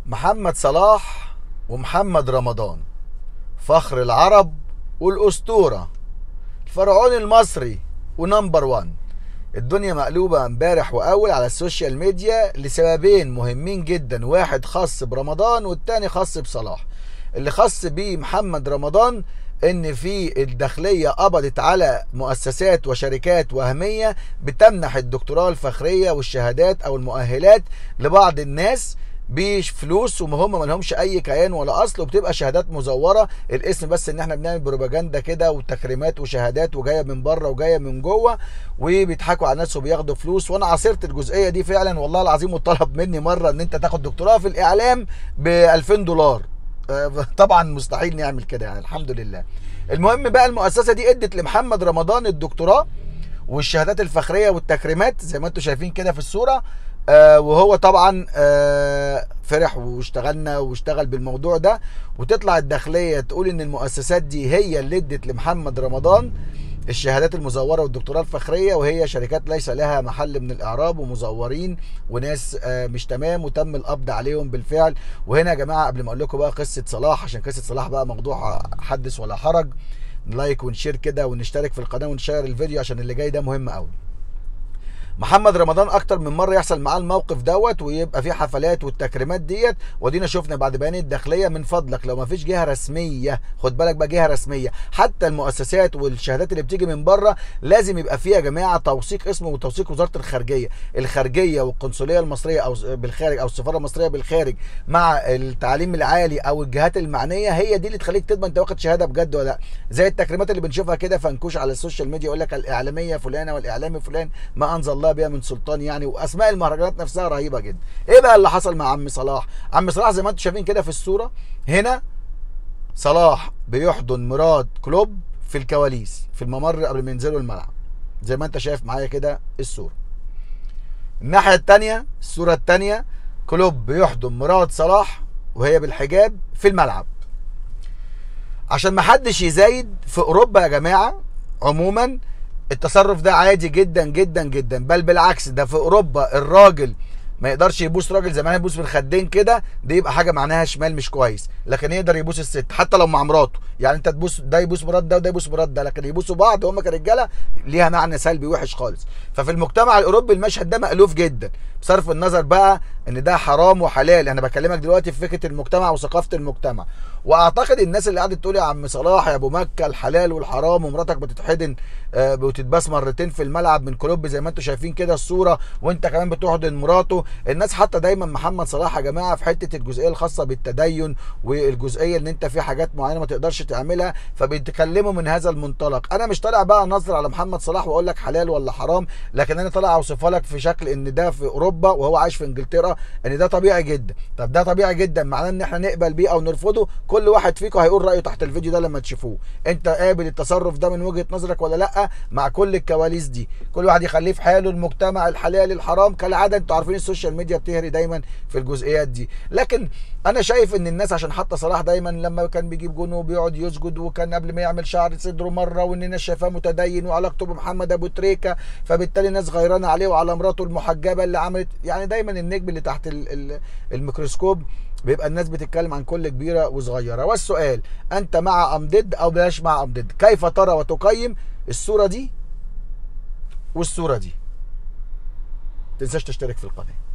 محمد صلاح ومحمد رمضان فخر العرب والأسطورة الفرعون المصري ونمبر وان الدنيا مقلوبة امبارح وأول على السوشيال ميديا لسببين مهمين جدا واحد خاص برمضان والتاني خاص بصلاح اللي خاص بمحمد رمضان ان في الداخلية قبضت على مؤسسات وشركات وهمية بتمنح الدكتوراه الفخرية والشهادات او المؤهلات لبعض الناس بفلوس وهم ما لهمش اي كيان ولا اصل وبتبقى شهادات مزوره الاسم بس ان احنا بنعمل بروباجندا كده وتكريمات وشهادات وجايه من بره وجايه من جوه وبيضحكوا على الناس وبياخدوا فلوس وانا عاصرت الجزئيه دي فعلا والله العظيم وطلب مني مره ان انت تاخد دكتوراه في الاعلام ب 2000 دولار طبعا مستحيل نعمل كده يعني الحمد لله المهم بقى المؤسسه دي ادت لمحمد رمضان الدكتوراه والشهادات الفخريه والتكريمات زي ما انتم شايفين كده في الصوره آه وهو طبعا آه فرح واشتغلنا واشتغل بالموضوع ده وتطلع الداخليه تقول ان المؤسسات دي هي اللي ادت لمحمد رمضان الشهادات المزوره والدكتوراه الفخريه وهي شركات ليس لها محل من الاعراب ومزورين وناس آه مش تمام وتم القبض عليهم بالفعل وهنا يا جماعه قبل ما اقول لكم بقى قصه صلاح عشان قصه صلاح بقى موضوع حدث ولا حرج لايك ونشير كده ونشترك في القناه ونشير الفيديو عشان اللي جاي ده مهم قوي محمد رمضان اكتر من مره يحصل معاه الموقف دوت ويبقى في حفلات والتكريمات ديت ودينا شفنا بعد بيان الداخليه من فضلك لو ما فيش جهه رسميه خد بالك بقى جهه رسميه حتى المؤسسات والشهادات اللي بتيجي من بره لازم يبقى فيها يا جماعه توثيق اسمه وتوثيق وزاره الخارجيه الخارجيه والقنصليه المصريه او بالخارج او السفاره المصريه بالخارج مع التعليم العالي او الجهات المعنيه هي دي اللي تخليك تضمن انت واخد شهاده بجد ولا لا زي التكريمات اللي بنشوفها كده فنكوش على السوشيال ميديا يقول لك الاعلاميه فلانه والاعلامي فلان ما انزل الله بها من سلطان يعني واسماء المهرجانات نفسها رهيبه جدا ايه بقى اللي حصل مع عم صلاح عم صلاح زي ما انتم شايفين كده في الصوره هنا صلاح بيحضن مراد كلوب في الكواليس في الممر قبل ما ينزلوا الملعب زي ما انت شايف معايا كده الصوره الناحيه الثانيه الصوره الثانيه كلوب بيحضن مراد صلاح وهي بالحجاب في الملعب عشان ما حدش يزايد في اوروبا يا جماعه عموما التصرف ده عادي جدا جدا جدا بل بالعكس ده في اوروبا الراجل ما يقدرش يبوس راجل زي ما يبوس في الخدين كده دي يبقى حاجه معناها شمال مش كويس لكن يقدر يبوس الست حتى لو مع مراته يعني انت تبوس ده يبوس مرات ده وده يبوس مرات ده لكن يبوسوا بعض هم كرجاله ليها معنى سلبي وحش خالص ففي المجتمع الاوروبي المشهد ده مألوف جدا بصرف النظر بقى ان ده حرام وحلال انا بكلمك دلوقتي في فكره المجتمع وثقافه المجتمع واعتقد الناس اللي قعدت تقول يا عم صلاح يا ابو مكه الحلال والحرام ومراتك بتتحضن آه وتتباس مرتين في الملعب من كلوب زي ما انتم شايفين كده الصوره وانت كمان بتحضن مراته الناس حتى دايما محمد صلاح يا جماعه في حته الجزئيه الخاصه بالتدين والجزئيه ان انت في حاجات معينه ما تقدرش تعملها فبيتكلموا من هذا المنطلق انا مش طالع بقى نظر على محمد صلاح واقول لك حلال ولا حرام لكن انا طالع اوصفها لك في شكل ان ده في اوروبا وهو عايش في انجلترا ان ده طبيعي جدا طب ده طبيعي جدا معناه ان احنا نقبل بيه او نرفضه كل واحد فيكم هيقول رايه تحت الفيديو ده لما تشوفوه انت قابل التصرف ده من وجهه نظرك ولا لا مع كل الكواليس دي كل واحد يخليه في حاله المجتمع الحلال الحرام كالعاده انتوا عارفين السوشيال ميديا بتهري دايما في الجزئيات دي لكن انا شايف ان الناس عشان حتى صلاح دايما لما كان بيجيب جون وبيقعد يسجد وكان قبل ما يعمل شعر صدره مره وان الناس شايفاه متدين وعلاقته بمحمد ابو تريكه فبالتالي الناس غيرانه عليه وعلى مراته المحجبه اللي عملت يعني دايما النجم اللي تحت الميكروسكوب بيبقى الناس بتتكلم عن كل كبيره وصغيره والسؤال انت مع ام ضد او بلاش مع ام ضد كيف ترى وتقيم الصوره دي والصوره دي تنساش تشترك في القناه